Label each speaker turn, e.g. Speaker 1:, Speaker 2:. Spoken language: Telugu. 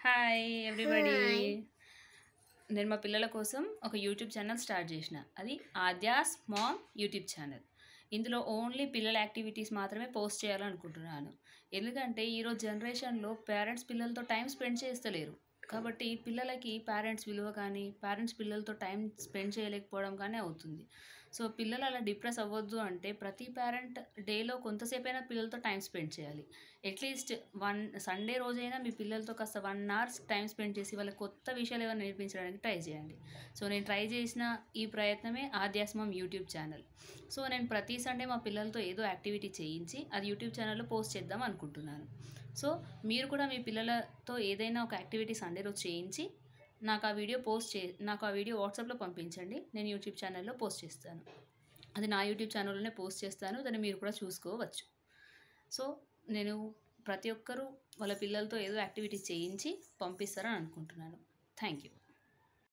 Speaker 1: Hi everybody
Speaker 2: Hi.
Speaker 1: నేను మా పిల్లల కోసం ఒక యూట్యూబ్ ఛానల్ స్టార్ట్ చేసిన అది ఆద్యాస్ మామ్ యూట్యూబ్ ఛానల్ ఇందులో ఓన్లీ పిల్లల యాక్టివిటీస్ మాత్రమే పోస్ట్ చేయాలనుకుంటున్నాను ఎందుకంటే ఈరోజు జనరేషన్లో పేరెంట్స్ పిల్లలతో టైం స్పెండ్ చేస్తలేరు కాబట్టి పిల్లలకి పేరెంట్స్ విలువ కానీ పేరెంట్స్ పిల్లలతో టైం స్పెండ్ చేయలేకపోవడం కానీ అవుతుంది సో పిల్లలు అలా డిప్రెస్ అవ్వద్దు అంటే ప్రతి పేరెంట్ డేలో కొంతసేపైనా పిల్లలతో టైం స్పెండ్ చేయాలి అట్లీస్ట్ వన్ సండే రోజైనా మీ పిల్లలతో కాస్త వన్ అవర్స్ టైం స్పెండ్ చేసి వాళ్ళకి కొత్త విషయాలు ఏమైనా నేర్పించడానికి ట్రై చేయండి సో నేను ట్రై చేసిన ఈ ప్రయత్నమే ఆధ్యాత్మం యూట్యూబ్ ఛానల్ సో నేను ప్రతి సండే మా పిల్లలతో ఏదో యాక్టివిటీ చేయించి అది యూట్యూబ్ ఛానల్లో పోస్ట్ చేద్దాం అనుకుంటున్నాను సో మీరు కూడా మీ పిల్లలతో ఏదైనా ఒక యాక్టివిటీ సండే రోజు చేయించి నాకు ఆ వీడియో పోస్ట్ చే నాకు ఆ వీడియో వాట్సాప్లో పంపించండి నేను యూట్యూబ్ ఛానల్లో పోస్ట్ చేస్తాను అది నా యూట్యూబ్ ఛానల్లోనే పోస్ట్ చేస్తాను దాన్ని మీరు కూడా చూసుకోవచ్చు సో నేను ప్రతి ఒక్కరూ వాళ్ళ పిల్లలతో ఏదో యాక్టివిటీస్ చేయించి పంపిస్తారని అనుకుంటున్నాను థ్యాంక్ యూ